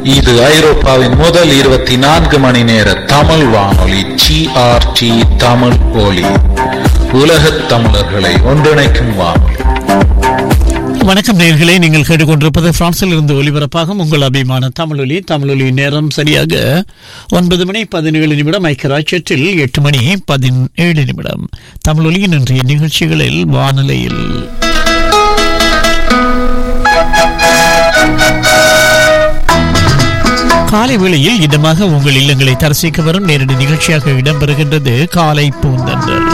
இது ஐரோப்பாவின் முதல் இருபத்தி நான்கு மணி நேர தமிழ் வானொலி ஜிஆர்டி தமிழ் ஒலி உலகத் தமிழர்களை ஒன்றிணைக்கும் வானொலி வணக்கம் நேர்களே நீங்கள் கேட்டுக்கொண்டிருப்பது பிரான்சில் இருந்து ஒலிபரப்பாகும் உங்கள் அபிமான தமிழொலி தமிழொலி நேரம் சரியாக ஒன்பது மணி பதினேழு நிமிடம் ஐக்கியராட்சத்தில் எட்டு மணி பதினேழு நிமிடம் தமிழொலியின் இன்றைய நிகழ்ச்சிகளில் வானிலையில் காலை வேளையில் இதமாக உங்கள் இல்லங்களை தரிசிக்க வரும் நேரடி நிகழ்ச்சியாக இடம்பெறுகின்றது காலை பூந்தன்றல்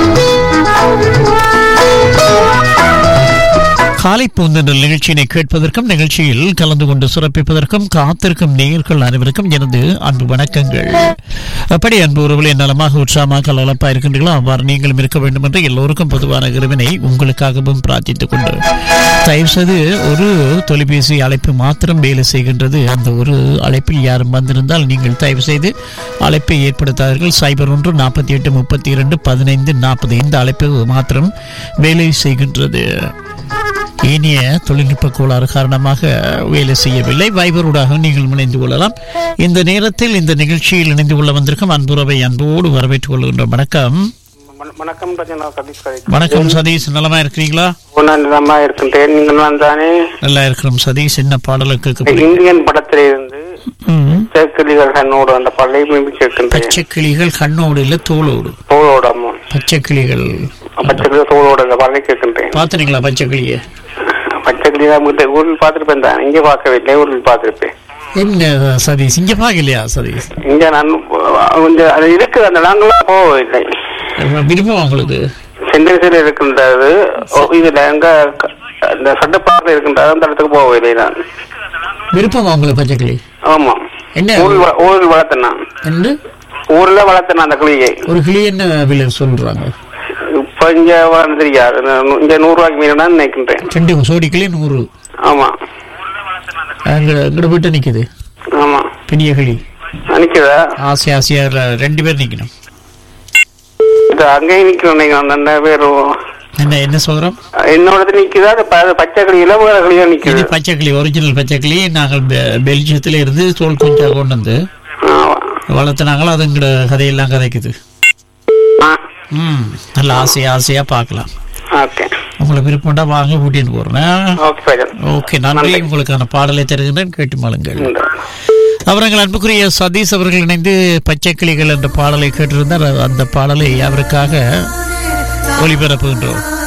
காலை பூந்தன்றல் நிகழ்ச்சியினை கேட்பதற்கும் நிகழ்ச்சியில் கலந்து கொண்டு சிறப்பிப்பதற்கும் காத்திருக்கும் நேயர்கள் அனைவருக்கும் எனது அன்பு வணக்கங்கள் அப்படி அன்பு உறவுகளை நலமாக உற்சாகமாக கலகலப்பா இருக்கின்றீர்களோ அவ்வாறு நீங்களும் இருக்க வேண்டும் என்று எல்லோருக்கும் பொதுவான இறைவனை உங்களுக்காகவும் பிரார்த்தித்துக் கொண்டு தயவு செய்து ஒரு தொலைபேசி அழைப்பு மாத்திரம் வேலை செய்கின்றது அந்த ஒரு அழைப்பில் யாரும் வந்திருந்தால் நீங்கள் தயவு செய்து அழைப்பை ஏற்படுத்தாதீர்கள் சைபர் ஒன்று நாற்பத்தி எட்டு முப்பத்தி இரண்டு பதினைந்து நாற்பது இந்த அழைப்பு மாத்திரம் வேலை செய்கின்றது இனிய தொழில்நுட்ப கோளாறு காரணமாக வேலை செய்யவில்லை வைபரூடாக நீங்கள் இணைந்து கொள்ளலாம் இந்த நேரத்தில் இந்த நிகழ்ச்சியில் இணைந்து கொள்ள வந்திருக்கும் அன்புறவை அன்போடு வரவேற்றுக் கொள்கின்றோம் வணக்கம் வண- வணக்கம் ரஜனா சதீஷ் கதை வணக்கம் சதீஷ் நலமா இருக்கிறீங்களா உணர்ந்தமா இருக்கின்றேன் நீங்கள் வந்தானே நல்லா இருக்கிறோம் சதீஷ் என்ன பாடலுக்கு கேட்க- இந்தியன் படத்திலிருந்து ம். சேக்கிலிகள் கண்ணோடு அந்த பல்லை மீம்பி கேட்கின்றேன் பச்சை கிளிகள் கண்ணோடு இல்ல தோளோடு தோளோட அம்மா பச்சை கிளிகள் பச்சை தோளோட அந்த பல்லை கேட்கின்றேன் பாத்துறீங்களா பச்சை கிளிய பச்சை கிளி தான் வீட்டு ஊரில் பார்த்திருப்பேன் தான் இங்கே பார்க்கவில்லை ஊரில் பார்த்திருப்பேன் என்ன சதீஷ் இங்க பாக்கலையா சதீஷ் இங்க நான் கொஞ்சம் அது இருக்குது அந்த நாங்களாம் போகவில்லை விருப்பம் உங்களுக்கு சென்டென்சில் இருக்கின்றது ஓ, இதுல எங்க க- இந்த சட்டப்பாறையில் இருக்கின்றது அந்த இடத்துக்கு போகவில்லை நான் விருப்பம் உங்களுக்கு பச்சை கிளி ஆமா என்ன ஊரில் வ- ஊரில் வளர்த்தேன் நான் என்று ஊர்ல வளர்த்தேன் அந்த கிளியை ஒரு கிளி என்ன விலை சொல்றாங்க இப்ப இங்க வந்து தெரியாது நான் இங்க நூறு ரூபாய்க்கு மீன் தான் நினைக்கின்றேன் ரெண்டு சோடி கிளி நூறு ஆமா அங்க எங்கட வீட்டை நிக்குது ஆமா பெரிய கிளி நிக்குதா ஆசை ஆசையா ர- ரெண்டு பேர் நிக்கணும் இது அங்கேயும் நிக்கணும் நீங்க அந்த பேரும் என்ன என்ன சொல்றோம் என்னோட நிக்குதா அது ப- பச்சை கிளியில வேற கிளியா இது நிக்குது பச்சை கிளி ஒரிஜினல் பச்சை கிளி நாங்கள் பெ- பெல்ஜியத்துல இருந்து தோல் குஞ்சா கொண்டு வந்து ஆமா. வளர்த்துனாங்களோ அது எங்கட கதையெல்லாம் கதைக்குது ஆ ம் நல்ல ஆசையா ஆசையா பார்க்கலாம் ஓகே உங்களுக்கு விருப்பம்டா வாங்க கூட்டிட்டு போறேன் ஓகே பையன் ஓகே நன்றி உங்களுக்கான பாடலை தருகின்றேன் கேட்டு மாளுங்கள் இந்த அவர்கள் அன்புக்குரிய சதீஷ் அவர்கள் இணைந்து பச்சை கிளிகள் என்ற பாடலை கேட்டிருந்தார் அந்த பாடலை அவருக்காக ஒளிபரப்புகின்றோம்